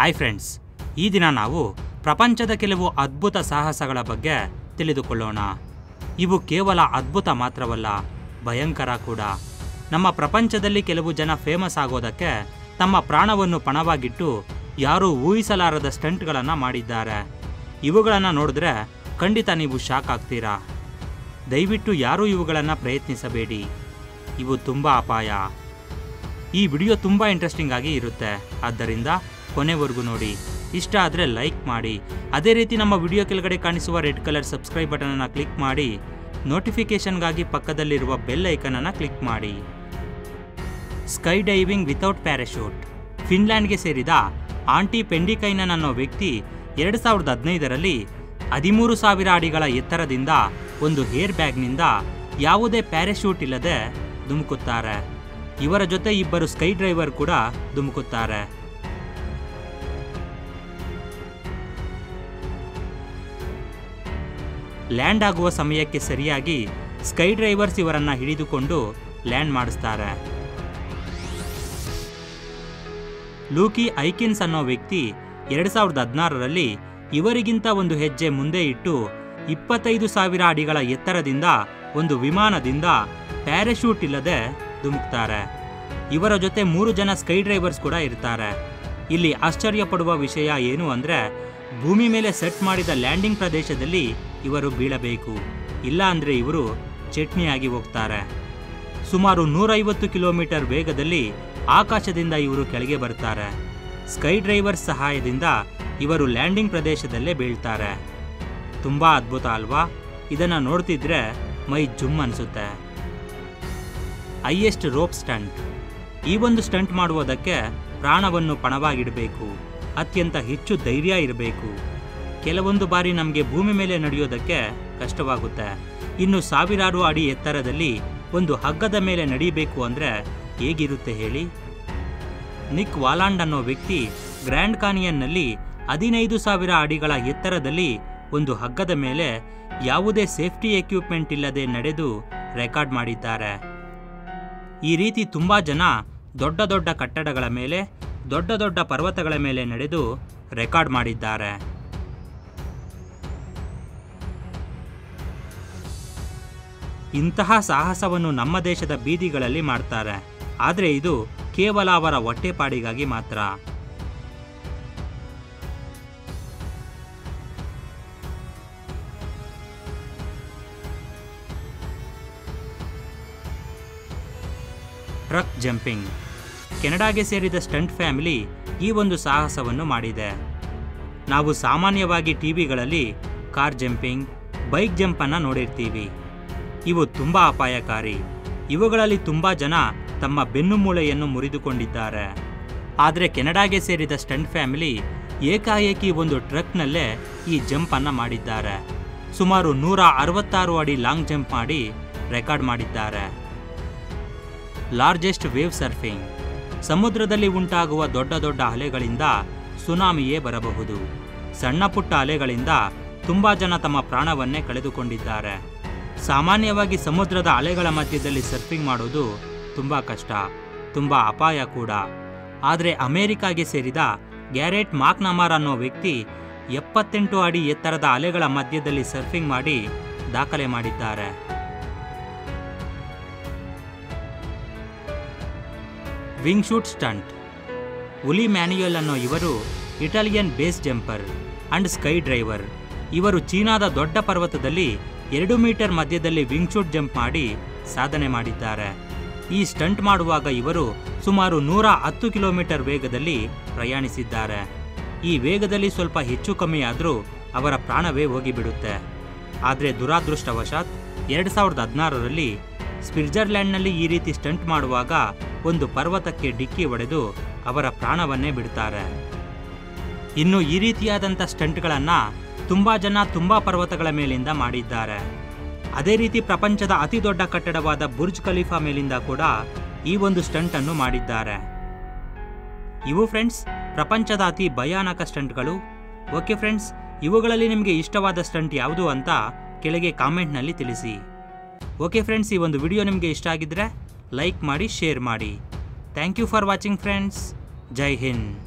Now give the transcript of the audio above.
hi friends ಈ ದಿನ ನಾವು ಪ್ರಪಂಚದ ಕೆಲವು ಅದ್ಭುತ ಸಾಹಸಗಳ ಬಗ್ಗೆ ತಿಳಿದುಕೊಳ್ಳೋಣ ಇವು ಕೇವಲ ಅದ್ಭುತ ಮಾತ್ರವಲ್ಲ ಭಯಂಕರ ಕೂಡ ನಮ್ಮ ಪ್ರಪಂಚದಲ್ಲಿ ಕೆಲವು ಜನ ಫೇಮಸ್ ಆಗೋದಕ್ಕೆ ತಮ್ಮ ಪ್ರಾಣವನ್ನು ಪಣವಾಗಿಟ್ಟು ಯಾರೂ ಊಹಿಸಲಾರದ ಸ್ಟಂಟ್ಗಳನ್ನು ಮಾಡಿದ್ದಾರೆ ಇವುಗಳನ್ನು ನೋಡಿದ್ರೆ ಖಂಡಿತ ನೀವು ಶಾಕ್ ಆಗ್ತೀರಾ ದಯವಿಟ್ಟು ಯಾರೂ ಇವುಗಳನ್ನು ಪ್ರಯತ್ನಿಸಬೇಡಿ ಇವು ತುಂಬ ಅಪಾಯ ಈ ವಿಡಿಯೋ ತುಂಬ ಇಂಟ್ರೆಸ್ಟಿಂಗ್ ಆಗಿ ಇರುತ್ತೆ ಆದ್ದರಿಂದ ಕೊನೆವರೆಗೂ ನೋಡಿ ಇಷ್ಟ ಆದರೆ ಲೈಕ್ ಮಾಡಿ ಅದೇ ರೀತಿ ನಮ್ಮ ವಿಡಿಯೋ ಕೆಳಗಡೆ ಕಾಣಿಸುವ ರೆಡ್ ಕಲರ್ ಸಬ್ಸ್ಕ್ರೈಬ್ ಬಟನನ್ನು ಕ್ಲಿಕ್ ಮಾಡಿ ನೋಟಿಫಿಕೇಷನ್ಗಾಗಿ ಪಕ್ಕದಲ್ಲಿರುವ ಬೆಲ್ ಐಕನನ್ನು ಕ್ಲಿಕ್ ಮಾಡಿ ಸ್ಕೈ ಡೈವಿಂಗ್ ವಿತೌಟ್ ಪ್ಯಾರಾಶೂಟ್ ಫಿನ್ಲ್ಯಾಂಡ್ಗೆ ಸೇರಿದ ಆಂಟಿ ಪೆಂಡಿಕೈನನ್ ಅನ್ನೋ ವ್ಯಕ್ತಿ ಎರಡು ಸಾವಿರದ ಹದಿನೈದರಲ್ಲಿ ಹದಿಮೂರು ಸಾವಿರ ಅಡಿಗಳ ಎತ್ತರದಿಂದ ಒಂದು ಹೇರ್ ಬ್ಯಾಗ್ನಿಂದ ಯಾವುದೇ ಪ್ಯಾರಾಶೂಟ್ ಇಲ್ಲದೆ ಧುಮುಕುತ್ತಾರೆ ಇವರ ಜೊತೆ ಇಬ್ಬರು ಸ್ಕೈ ಡ್ರೈವರ್ ಕೂಡ ಧುಮುಕುತ್ತಾರೆ ಲ್ಯಾಂಡ್ ಆಗುವ ಸಮಯಕ್ಕೆ ಸರಿಯಾಗಿ ಸ್ಕೈ ಡ್ರೈವರ್ಸ್ ಇವರನ್ನ ಹಿಡಿದುಕೊಂಡು ಲ್ಯಾಂಡ್ ಮಾಡಿಸ್ತಾರೆ ಲೂಕಿ ಐಕಿನ್ಸ್ ಅನ್ನೋ ವ್ಯಕ್ತಿ ಎರಡು ಸಾವಿರದ ಹದಿನಾರರಲ್ಲಿ ಇವರಿಗಿಂತ ಒಂದು ಹೆಜ್ಜೆ ಮುಂದೆ ಇಟ್ಟು ಇಪ್ಪತ್ತೈದು ಸಾವಿರ ಅಡಿಗಳ ಎತ್ತರದಿಂದ ಒಂದು ವಿಮಾನದಿಂದ ಪ್ಯಾರಾಶೂಟ್ ಇಲ್ಲದೆ ಧುಮುಕ್ತಾರೆ ಇವರ ಜೊತೆ ಮೂರು ಜನ ಸ್ಕೈ ಡ್ರೈವರ್ಸ್ ಕೂಡ ಇರ್ತಾರೆ ಇಲ್ಲಿ ಆಶ್ಚರ್ಯ ಪಡುವ ವಿಷಯ ಏನು ಅಂದ್ರೆ ಭೂಮಿ ಮೇಲೆ ಸೆಟ್ ಮಾಡಿದ ಲ್ಯಾಂಡಿಂಗ್ ಪ್ರದೇಶದಲ್ಲಿ ಇವರು ಬೀಳಬೇಕು ಇಲ್ಲ ಅಂದ್ರೆ ಇವರು ಚಟ್ನಿಯಾಗಿ ಹೋಗ್ತಾರೆ ಸುಮಾರು ನೂರೈವತ್ತು ಕಿಲೋಮೀಟರ್ ವೇಗದಲ್ಲಿ ಆಕಾಶದಿಂದ ಇವರು ಕೆಳಗೆ ಬರ್ತಾರೆ ಸ್ಕೈ ಡ್ರೈವರ್ ಸಹಾಯದಿಂದ ಇವರು ಲ್ಯಾಂಡಿಂಗ್ ಪ್ರದೇಶದಲ್ಲೇ ಬೀಳ್ತಾರೆ ತುಂಬಾ ಅದ್ಭುತ ಅಲ್ವಾ ಇದನ್ನ ನೋಡ್ತಿದ್ರೆ ಮೈ ಜುಮ್ ಅನ್ಸುತ್ತೆ ಹೈಯೆಸ್ಟ್ ರೋಪ್ ಸ್ಟಂಟ್ ಈ ಒಂದು ಸ್ಟಂಟ್ ಮಾಡುವುದಕ್ಕೆ ಪ್ರಾಣವನ್ನು ಪಣವಾಗಿಡಬೇಕು ಅತ್ಯಂತ ಹೆಚ್ಚು ಧೈರ್ಯ ಇರಬೇಕು ಕೆಲವೊಂದು ಬಾರಿ ನಮಗೆ ಭೂಮಿ ಮೇಲೆ ನಡೆಯೋದಕ್ಕೆ ಕಷ್ಟವಾಗುತ್ತೆ ಇನ್ನು ಸಾವಿರಾರು ಅಡಿ ಎತ್ತರದಲ್ಲಿ ಒಂದು ಹಗ್ಗದ ಮೇಲೆ ನಡೀಬೇಕು ಅಂದ್ರೆ ಹೇಗಿರುತ್ತೆ ಹೇಳಿ ನಿಕ್ ವಾಲಾಂಡ್ ಅನ್ನೋ ವ್ಯಕ್ತಿ ಗ್ರ್ಯಾಂಡ್ ಕಾನಿಯನ್ನಲ್ಲಿ ಹದಿನೈದು ಸಾವಿರ ಅಡಿಗಳ ಎತ್ತರದಲ್ಲಿ ಒಂದು ಹಗ್ಗದ ಮೇಲೆ ಯಾವುದೇ ಸೇಫ್ಟಿ ಎಕ್ವಿಪ್ಮೆಂಟ್ ಇಲ್ಲದೆ ನಡೆದು ರೆಕಾರ್ಡ್ ಮಾಡಿದ್ದಾರೆ ಈ ರೀತಿ ತುಂಬಾ ಜನ ದೊಡ್ಡ ದೊಡ್ಡ ಕಟ್ಟಡಗಳ ಮೇಲೆ ದೊಡ್ಡ ದೊಡ್ಡ ಪರ್ವತಗಳ ಮೇಲೆ ನಡೆದು ರೆಕಾರ್ಡ್ ಮಾಡಿದ್ದಾರೆ ಇಂತಹ ಸಾಹಸವನ್ನು ನಮ್ಮ ದೇಶದ ಬೀದಿಗಳಲ್ಲಿ ಮಾಡ್ತಾರೆ ಆದರೆ ಇದು ಕೇವಲ ಅವರ ಹೊಟ್ಟೆಪಾಡಿಗಾಗಿ ಮಾತ್ರ ಟ್ರಕ್ ಜಂಪಿಂಗ್ ಕೆನಡಾಗೆ ಸೇರಿದ ಸ್ಟಂಟ್ ಫ್ಯಾಮಿಲಿ ಈ ಒಂದು ಸಾಹಸವನ್ನು ಮಾಡಿದೆ ನಾವು ಸಾಮಾನ್ಯವಾಗಿ ಟಿವಿಗಳಲ್ಲಿ ಕಾರ್ ಜಂಪಿಂಗ್ ಬೈಕ್ ಜಂಪನ್ನು ನೋಡಿರ್ತೀವಿ ಇವು ತುಂಬ ಅಪಾಯಕಾರಿ ಇವುಗಳಲ್ಲಿ ತುಂಬ ಜನ ತಮ್ಮ ಬೆನ್ನು ಮೂಳೆಯನ್ನು ಮುರಿದುಕೊಂಡಿದ್ದಾರೆ ಆದರೆ ಕೆನಡಾಗೆ ಸೇರಿದ ಸ್ಟಂಟ್ ಫ್ಯಾಮಿಲಿ ಏಕಾಏಕಿ ಒಂದು ಟ್ರಕ್ನಲ್ಲೇ ಈ ಜಂಪನ್ನು ಮಾಡಿದ್ದಾರೆ ಸುಮಾರು ನೂರ ಅರವತ್ತಾರು ಅಡಿ ಲಾಂಗ್ ಜಂಪ್ ಮಾಡಿ ರೆಕಾರ್ಡ್ ಮಾಡಿದ್ದಾರೆ ಲಾರ್ಜೆಸ್ಟ್ ವೇವ್ ಸರ್ಫಿಂಗ್ ಸಮುದ್ರದಲ್ಲಿ ಉಂಟಾಗುವ ದೊಡ್ಡ ದೊಡ್ಡ ಅಲೆಗಳಿಂದ ಸುನಾಮಿಯೇ ಬರಬಹುದು ಸಣ್ಣ ಪುಟ್ಟ ಅಲೆಗಳಿಂದ ತುಂಬಾ ಜನ ತಮ್ಮ ಪ್ರಾಣವನ್ನೇ ಕಳೆದುಕೊಂಡಿದ್ದಾರೆ ಸಾಮಾನ್ಯವಾಗಿ ಸಮುದ್ರದ ಅಲೆಗಳ ಮಧ್ಯದಲ್ಲಿ ಸರ್ಫಿಂಗ್ ಮಾಡೋದು ತುಂಬಾ ಕಷ್ಟ ತುಂಬಾ ಅಪಾಯ ಕೂಡ ಆದರೆ ಅಮೆರಿಕಾಗೆ ಸೇರಿದ ಗ್ಯಾರೆಟ್ ಮಾಕ್ನಮಾರ್ ಅನ್ನೋ ವ್ಯಕ್ತಿ ಎಪ್ಪತ್ತೆಂಟು ಅಡಿ ಎತ್ತರದ ಅಲೆಗಳ ಮಧ್ಯದಲ್ಲಿ ಸರ್ಫಿಂಗ್ ಮಾಡಿ ದಾಖಲೆ ಮಾಡಿದ್ದಾರೆ wingsuit stunt Uli Emanuele ಅನ್ನೋ ಇವರು Italian base jumper and sky driver ಇವರು ಚೀನಾದ ದೊಡ್ಡ ಪರ್ವತದಲ್ಲಿ ಎರಡು ಮೀಟರ್ ಮಧ್ಯದಲ್ಲಿ ವಿಂಗ್ ಶೂಟ್ ಜಂಪ್ ಮಾಡಿ ಸಾಧನೆ ಮಾಡಿದ್ದಾರೆ ಈ ಸ್ಟಂಟ್ ಮಾಡುವಾಗ ಇವರು ಸುಮಾರು ನೂರ ಹತ್ತು ಕಿಲೋಮೀಟರ್ ವೇಗದಲ್ಲಿ ಪ್ರಯಾಣಿಸಿದ್ದಾರೆ ಈ ವೇಗದಲ್ಲಿ ಸ್ವಲ್ಪ ಹೆಚ್ಚು ಕಮ್ಮಿ ಆದರೂ ಅವರ ಪ್ರಾಣವೇ ಹೋಗಿಬಿಡುತ್ತೆ ಆದರೆ ದುರಾದೃಷ್ಟವಶಾತ್ ಎರಡು ಸಾವಿರದ ಹದಿನಾರರಲ್ಲಿ ಸ್ವಿಟ್ಜರ್ಲ್ಯಾಂಡ್ನಲ್ಲಿ ಈ ರೀತಿ ಸ್ಟಂಟ್ ಮಾಡುವಾಗ ಒಂದು ಪರ್ವತಕ್ಕೆ ಡಿಕ್ಕಿ ಹೊಡೆದು ಅವರ ಪ್ರಾಣವನ್ನೇ ಬಿಡ್ತಾರೆ ಇನ್ನು ಈ ರೀತಿಯಾದಂಥ ಸ್ಟಂಟ್ಗಳನ್ನು ತುಂಬ ಜನ ತುಂಬ ಪರ್ವತಗಳ ಮೇಲಿಂದ ಮಾಡಿದ್ದಾರೆ ಅದೇ ರೀತಿ ಪ್ರಪಂಚದ ಅತಿ ದೊಡ್ಡ ಕಟ್ಟಡವಾದ ಬುರ್ಜ್ ಖಲೀಫಾ ಮೇಲಿಂದ ಕೂಡ ಈ ಒಂದು ಸ್ಟಂಟನ್ನು ಮಾಡಿದ್ದಾರೆ ಇವು ಫ್ರೆಂಡ್ಸ್ ಪ್ರಪಂಚದ ಅತಿ ಭಯಾನಕ ಸ್ಟಂಟ್ಗಳು ಓಕೆ ಫ್ರೆಂಡ್ಸ್ ಇವುಗಳಲ್ಲಿ ನಿಮಗೆ ಇಷ್ಟವಾದ ಸ್ಟಂಟ್ ಯಾವುದು ಅಂತ ಕೆಳಗೆ ಕಾಮೆಂಟ್ನಲ್ಲಿ ತಿಳಿಸಿ ಓಕೆ ಫ್ರೆಂಡ್ಸ್ ಈ ಒಂದು ವಿಡಿಯೋ ನಿಮಗೆ ಇಷ್ಟ ಆಗಿದ್ರೆ ಲೈಕ್ ಮಾಡಿ ಶೇರ್ ಮಾಡಿ thank you for watching friends Jai Hind